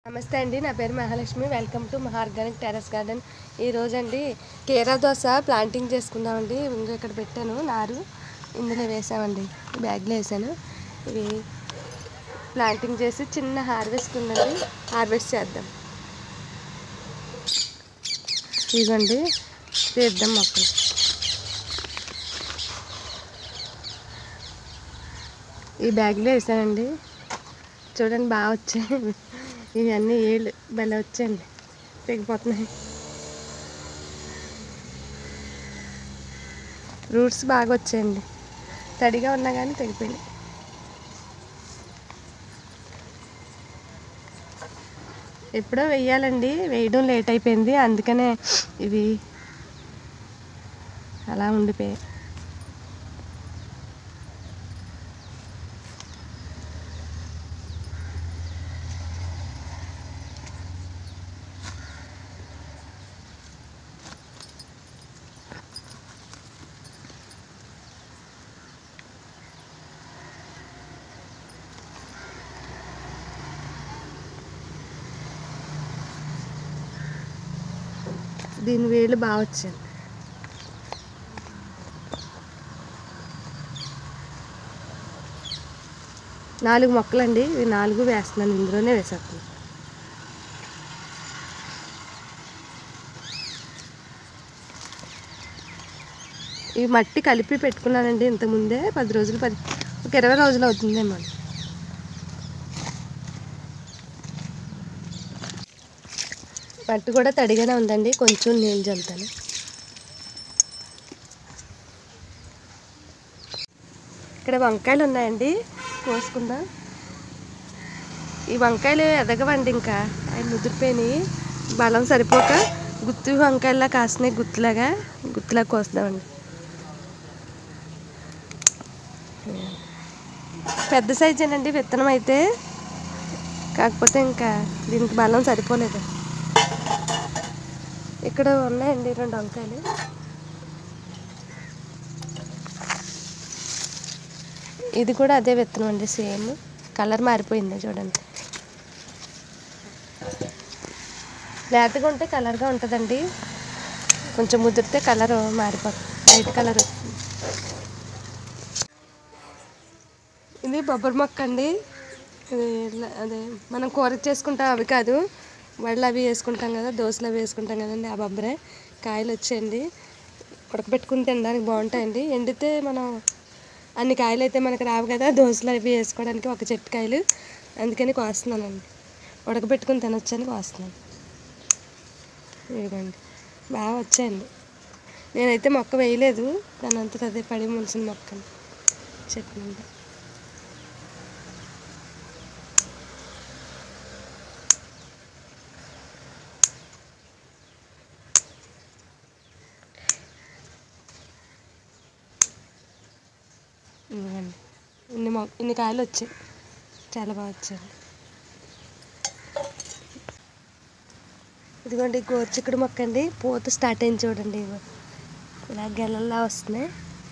నమస్తే అండి నా పేరు మహాలక్ష్మి వెల్కమ్ టు మహార్గానిక్ టెర్రస్ గార్డెన్ ఈ రోజు అండి కేరా దోస ప్లాంటింగ్ చేసుకుందామండి ఇంకా ఇక్కడ పెట్టాను నారు ఇందులో వేసామండి ఈ బ్యాగ్లో వేసాను ఇవి ప్లాంటింగ్ చేసి చిన్న హార్వెస్ట్ ఉందండి హార్వెస్ట్ చేద్దాం ఇదిగోండి తీద్దాం మొక్కలు ఈ బ్యాగ్లో వేసానండి చూడండి బాగా వచ్చాయి ఇవన్నీ ఏళ్ళు భలే వచ్చాయండి తెగిపోతున్నాయి రూట్స్ బాగా వచ్చాయండి తడిగా ఉన్నా కానీ తెగిపోయినాయి ఎప్పుడో వెయ్యాలండి వేయడం లేట్ అయిపోయింది అందుకనే ఇవి అలా ఉండిపోయాయి దీని వేళ్ళు బాగా వచ్చాయి నాలుగు మొక్కలండి ఇవి నాలుగు వేస్తున్నాను ఇందులోనే వేసేస్తున్నాను ఈ మట్టి కలిపి పెట్టుకున్నానండి ఇంతకుముందే పది రోజులు పది ఒక ఇరవై రోజులు అవుతుందేమో మట్టి కూడా తడిగానే ఉందండి కొంచెం నీళ్ళు చల్లుతాను ఇక్కడ వంకాయలు ఉన్నాయండి కోసుకుందాం ఈ వంకాయలు ఎదగవండి ఇంకా అవి ముదిరిపోయినాయి బలం సరిపోక గుత్తి వంకాయలా కాసినాయి గుత్తులాగా గుత్తులా కోస్తామండి పెద్ద సైజేనండి విత్తనం అయితే కాకపోతే ఇంకా దీనికి బలం సరిపోలేదు ఇక్కడ ఉన్నాయండి రెండు వంకాయలు ఇది కూడా అదే విత్తనం అండి సేమ్ కలర్ మారిపోయింది చూడండి లేతగా ఉంటే కలర్గా ఉంటుందండి కొంచెం ముదిరితే కలర్ మారిపోతుంది వైట్ కలర్ వస్తుంది ఇది బొబ్బరి మొక్క అండి ఇది ఇలా- అదే మనం కూర చేసుకుంటాం అవి కాదు వడలు అవి వేసుకుంటాం కదా దోశలు అవి వేసుకుంటాం కదండి ఆ బొబ్బరే కాయలు వచ్చేయండి ఉడకబెట్టుకుని తినడానికి బాగుంటాయండి ఎండితే మనం అన్ని కాయలు అయితే మనకు రావు కదా దోశలు అవి వేసుకోవడానికి ఒక చెట్టు కాయలు అందుకని కోస్తున్నానండి ఉడకబెట్టుకుని తినొచ్చని కోస్తున్నాను ఇదిగోండి బాగా వచ్చాయండి నేనైతే మొక్క వేయలేదు దాని అంతటా అదే పడి ములిసిన మొక్కని చెట్టు నుండి ఇదిగోండి ఇన్ని మొ ఇన్ని కాయలు వచ్చాయి చాలా బాగా వచ్చాయి ఇదిగోండి గోరుచిక్కుడు మొక్క అండి పూత స్టార్ట్ అయింది చూడండి ఇగో ఇలా గెలల్లా వస్తున్నాయి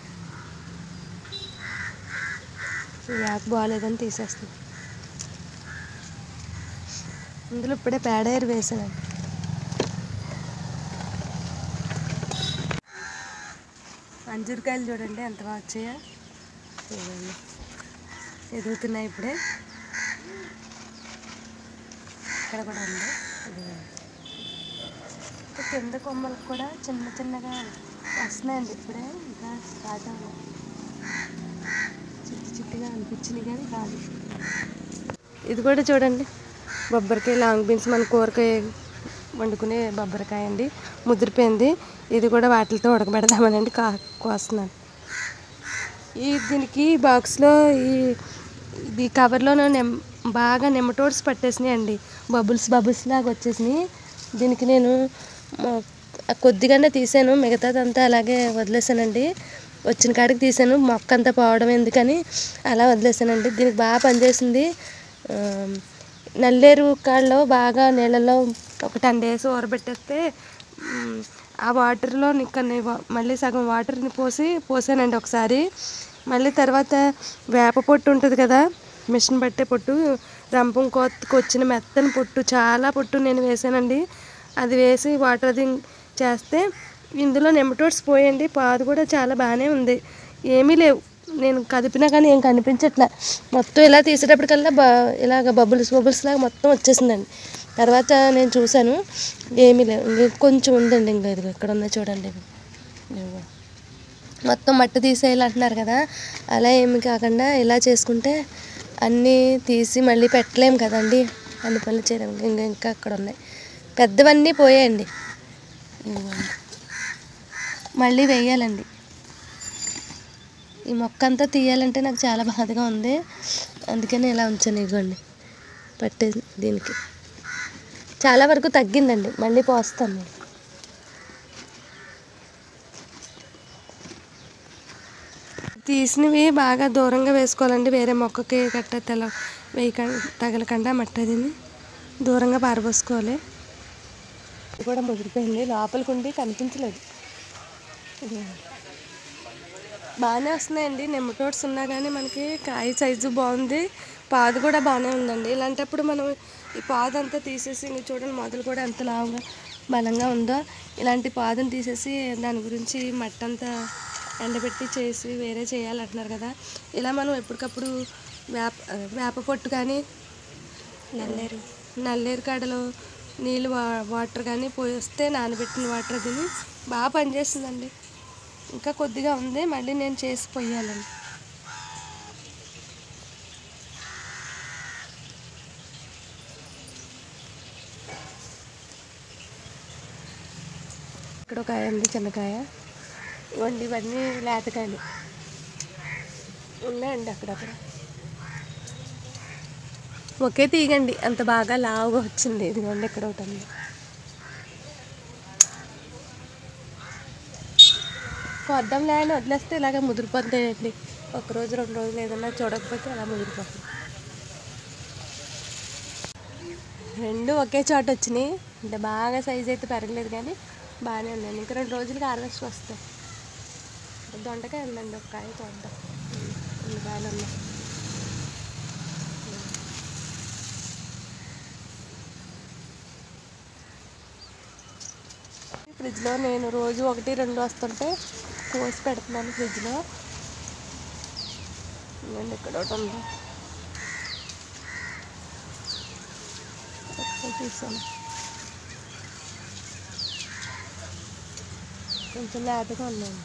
ఈ ఆకు బాగాలేదని తీసేస్తుంది ఇందులో ఇప్పుడే పేడ ఎరు వేసానండి అంజూరకాయలు చూడండి ఎంత బాగా వచ్చాయో ఇదిగోండి. ఎదుగుతున్నాయి ఇప్పుడే ఇక్కడ కూడా ఉంది ఇదిగోండి. ఈ కింద కొమ్మలకు కూడా చిన్న చిన్నగా వస్తున్నాయండి ఇప్పుడే ఇంకా స్టార్ట్ అవ్వాలి చిట్టి చిట్టిగా అనిపించినాయి కానీ కాదు ఇది కూడా చూడండి బొబ్బరికాయ లాంగ్ బీన్స్ మన కూరకాయ వండుకునే బొబ్బరికాయ అండి ముదిరిపోయింది ఇది కూడా వాటితో ఉడకబెడదామనండి కా కోస్తున్నాను ఈ దీనికి బాక్స్లో ఈ ఇది కవర్లో నిమ్ బాగా నెమటోడ్స్ పట్టేసినాయి అండి బబుల్స్ బబుల్స్ లాగా వచ్చేసినాయి దీనికి నేను మొ- కొద్దిగానే తీసాను మిగతాదంతా అలాగే వదిలేసానండి వచ్చిన కాడికి తీసాను మొక్క అంతా పోవడం ఎందుకని అలా వదిలేసానండి దీనికి బాగా పనిచేసింది ఆ, నల్లేరు కాళ్ళు బాగా నీళ్ళలో ఒక టెన్ డేస్ ఊరబెట్టేస్తే మ్, ఆ వాటర్లో కొన్ని మళ్ళీ సగం వాటర్ని పోసి పోసానండి ఒకసారి మళ్ళీ తర్వాత వేప పొట్టు ఉంటుంది కదా మిషన్ పట్టే పొట్టు రంపం కోతకు వచ్చిన మెత్తని పొట్టు చాలా పొట్టు నేను వేసానండి అది వేసి వాటర్ అది చేస్తే ఇందులో నెమటోడ్స్ పోయండి పాదు కూడా చాలా బాగానే ఉంది ఏమీ లేవు నేను కదిపినా కానీ ఏం కనిపించట్లే మొత్తం ఇలా తీసేటప్పటికల్లా బా ఇలాగ బబుల్స్ బబుల్స్ లాగా మొత్తం వచ్చేసిందండి తర్వాత నేను చూశాను ఏమీ లేవు ఇంక కొంచెం ఉందండి ఇంకా ఇది ఇక్కడ ఉన్నాయి చూడండి ఇవి. ఇదిగో. మొత్తం మట్టి తీసేయాలి అంటున్నారు కదా అలా ఏమి కాకుండా ఇలా చేసుకుంటే అన్నీ తీసి మళ్ళీ పెట్టలేము కదండి అన్ని పనులు చేయడం ఇంకా ఇంకా అక్కడ ఉన్నాయి పెద్దవన్నీ పోయాయండి ఇదిగోండి. మళ్ళీ వేయాలండి ఈ మొక్క అంతా తీయాలంటే నాకు చాలా బాధగా ఉంది అందుకని ఇలా ఉంచాను ఇదిగోండి పట్టే దీనికి చాలా వరకు తగ్గిందండి మళ్ళీ పోస్తాను నేను తీసినవి బాగా దూరంగా వేసుకోవాలండి వేరే మొక్కకి గట్ట తెల వేయక తగలకుండా మట్టదిని దూరంగా పారబోసుకోవాలి ఇది కూడా ముదిరిపోయింది లోపలికి ఉండి కనిపించలేదు ఇది బాగానే వస్తున్నాయండి నెమ్మటోడ్స్ ఉన్నా కానీ మనకి కాయ సైజు బాగుంది పాదు కూడా బాగానే ఉందండి ఇలాంటప్పుడు మనం ఈ పాదు అంతా తీసేసి ఇంక చూడండి మొదలు కూడా ఎంత లావుగా బలంగా ఉందో ఇలాంటి పాదుని తీసేసి దాని గురించి మట్టి అంతా ఎండబెట్టి చేసి వేరే చేయాలంటున్నారు కదా ఇలా మనం ఎప్పటికప్పుడు వేప వేప పొట్టు కానీ నల్లేరు నల్లేరు కాడలో నీళ్ళు వా వాటర్ కానీ పోస్తే నానబెట్టిన వాటర్ తిని బాగా పనిచేస్తుందండి ఇంకా కొద్దిగా ఉంది మళ్ళీ నేను చేసి పోయాలండి ఇక్కడ ఒక కాయ ఉంది చిన్నకాయ ఇవ్వండి ఇవన్నీ లేతకాయలు ఉన్నాయండి అక్కడక్కడ ఒకే తీగండి అంత బాగా లావుగా వచ్చింది ఇదిగోండి ఇక్కడ ఒకటి ఉంది కొద్దాంలే అని వదిలేస్తే ఇలాగ ముదిరిపోతాయండి ఒక రోజు రెండు రోజులు ఏదన్నా చూడకపోతే అలా ముదిరిపోతుంది రెండు ఒకే చోట వచ్చినాయి అంటే బాగా సైజ్ అయితే పెరగలేదు కానీ బాగానే ఉన్నాయండి ఇంకా రెండు రోజులకి హార్వెస్ట్ వస్తాయి దొండకాయ ఉందండి ఒక కాయ చూద్దాం ఎన్ని కాయలు ఉన్నాయి ఫ్రిడ్జ్లో నేను రోజు ఒకటి రెండు వస్తుంటే కోసి పెడుతున్నాను ఫ్రిడ్జ్లో ఇదిగోండి ఇక్కడ ఒకటి ఉంది ఒకసారి తీసాను కొంచెం లేతగా ఉన్నాను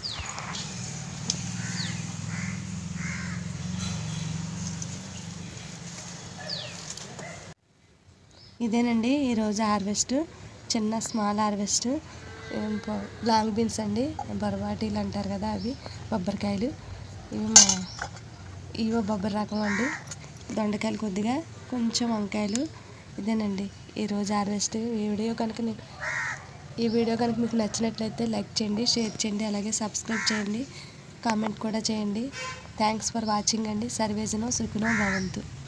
ఇదేనండి ఈరోజు హార్వెస్ట్ చిన్న స్మాల్ హార్వెస్ట్ లాంగ్ బీన్స్ అండి బొరబాటీలు అంటారు కదా అవి బొబ్బరికాయలు ఇవి మా ఇవో బొబ్బరి రకం అండి దొండకాయలు కొద్దిగా కొంచెం వంకాయలు ఇదేనండి ఈరోజు హార్వెస్ట్ ఈ వీడియో కనుక నీ- ఈ వీడియో కనుక మీకు నచ్చినట్లయితే లైక్ చేయండి షేర్ చేయండి అలాగే సబ్స్క్రైబ్ చేయండి కామెంట్ కూడా చేయండి థ్యాంక్స్ ఫర్ వాచింగ్ అండి సర్వేజనో సుఖినో భవంతు